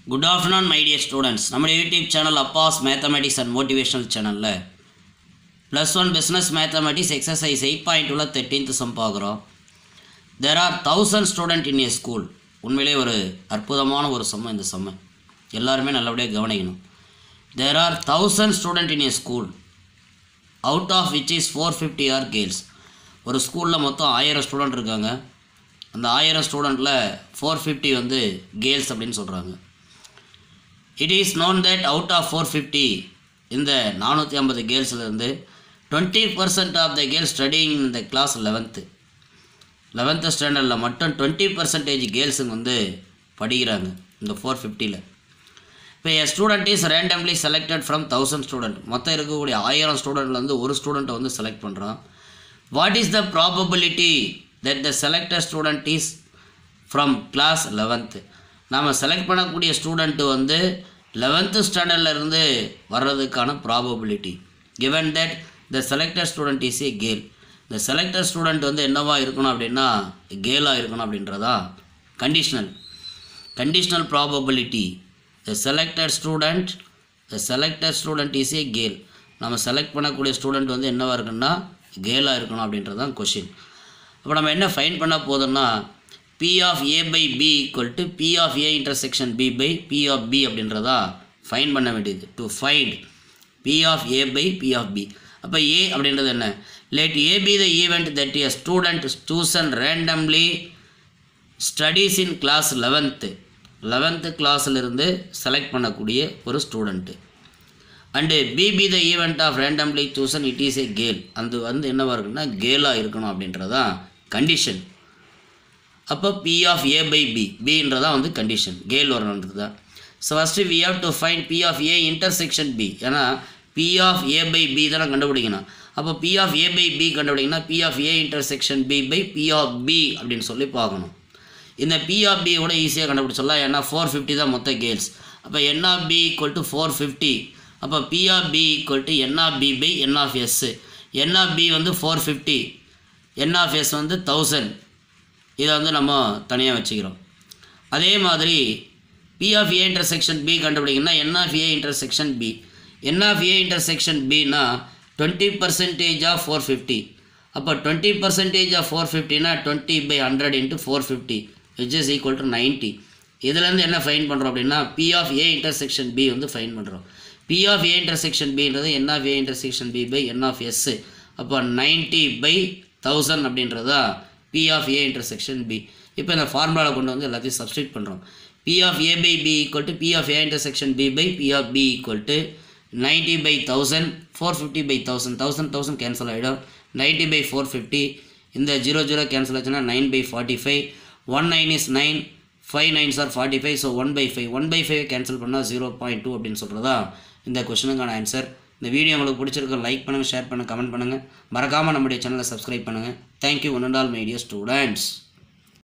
good afternoon my dear students நம்முடைய YouTube channel Abbas mathematics and motivational சேனலில் plus one business mathematics exercise eight point உள்ள thirteenth sum பார்க்குறோம் there are thousand student in a school உண்மையிலே ஒரு அற்புதமான ஒரு சம்ம இந்த சம்ம எல்லாருமே நல்லபடியாக கவனிக்கணும் there are thousand student in a school out of which is four fifty are girls ஒரு ஸ்கூலில் மொத்தம் ஆயிரம் ஸ்டூடெண்ட் இருக்காங்க அந்த ஆயிரம் ஸ்டூடெண்ட்டில் ஃபோர் ஃபிஃப்டி வந்து கேர்ள்ஸ் அப்படின்னு சொல்கிறாங்க it is known that out of four fifty இந்த நானூற்றி ஐம்பது கேர்ள்ஸ்லேருந்து twenty percent of the girls studying இந்த கிளாஸ் லெவன்த்து லெவன்த்து ஸ்டாண்டர்டில் மட்டும் டுவெண்ட்டி பர்சன்டேஜ் கேர்ள்ஸுங்க வந்து படிக்கிறாங்க இந்த ஃபோர் ஃபிஃப்டியில் இப்போ a student is randomly selected from thousand student மொத்தம் இருக்கக்கூடிய ஆயிரம் ஸ்டூடெண்ட்லேருந்து ஒரு ஸ்டூடெண்ட்டை வந்து செலக்ட் பண்ணுறான் what is the probability that the selected student is from class eleventh நாம் செலக்ட் பண்ணக்கூடிய ஸ்டூடெண்ட்டு வந்து லெவன்த்து ஸ்டாண்டர்ட்லேருந்து வர்றதுக்கான probability given that the selected student is a girl இந்த செலக்டட் ஸ்டூடெண்ட் வந்து என்னவா இருக்கணும் அப்படின்னா கேலாக இருக்கணும் அப்படின்றதா conditional conditional probability the selected student the selected student is a girl நம்ம செலக்ட் பண்ணக்கூடிய ஸ்டூடெண்ட் வந்து என்னவா இருக்குன்னா கேலாக இருக்கணும் அப்படின்றது தான் கொஷின் அப்போ நம்ம என்ன ஃபைன் பண்ண போதும்னா P of A by B equal to P of A intersection B by P of B அப்படின்றதா ஃபைன் பண்ண வேண்டியது to find P of A by P of B அப்போ ஏ அப்படின்றது என்ன let A be the event that a student chosen randomly studies in class eleventh eleventh கிளாஸிலிருந்து select பண்ணக்கூடிய ஒரு student and B be the event of randomly chosen it is a girl அது வந்து என்னவா இருக்குன்னா கேலாக இருக்கணும் அப்படின்றதான் கண்டிஷன் அப்போ P of A by B பின்றதான் வந்து கண்டிஷன் கேல் வரணுன்றது தான் so first we have to find P of A intersection B ஏன்னா P of A by B தானே கண்டுபிடிக்கணும் அப்போ P of A by B கண்டுபிடிக்கணும்னா P of A intersection B by P of B அப்படின்னு சொல்லி பார்க்கணும் இந்த பி ஆஃப் பி கூட ஈஸியாக கண்டுபிடிச்சிடலாம் ஏன்னா ஃபோர் ஃபிஃப்டி தான் மொத்த கேல்ஸ் அப்போ N of B equal to four fifty அப்போ P of B equal to N of B by N of S N of B வந்து four fifty N of S வந்து தௌசண்ட் இதை வந்து நம்ம தனியாக வச்சுக்கிறோம் அதே மாதிரி P of A intersection B கண்டுபிடிக்கணும்னா N of A intersection B N of A intersection பின்னா twenty percentage of four fifty அப்போ டுவெண்ட்டி பர்சன்டேஜ் ஆஃப் ஃபோர் ஃபிஃப்டினா twenty by hundred into four fifty which is equal to ninety இதுலேருந்து என்ன find பண்ணுறோம் அப்படின்னா P of A intersection B வந்து find பண்ணுறோம் P of A intersection பின்றது N of A intersection B by N of S அப்போ ninety by thousand அப்படின்றதா P of A intersection B இப்போ இந்த ஃபார்முலாவில் கொண்டு வந்து எல்லாத்தையும் சப்ஸ்டியூட் பண்ணுறோம் P of A by B equal to P of A intersection B by P of B equal to ninety by thousand four fifty by thousand thousand thousand cancel ஆகிடும் ninety by four fifty இந்த zero zero cancel ஆச்சுன்னா nine by forty five one nine is nine five nines are forty five so one by five one by five cancel பண்ணால் zero point two அப்படின்னு சொல்கிறதா இந்த கொஷனுக்கான answer இந்த video உங்களுக்கு பிடிச்சிருக்க like பண்ணுங்கள் ஷேர் பண்ணுங்கள் கமெண்ட் பண்ணுங்கள் மறக்காமல் நம்முடைய சேனலை சப்ஸ்கிரைப் பண்ணுங்கள் thank you one and all my dear students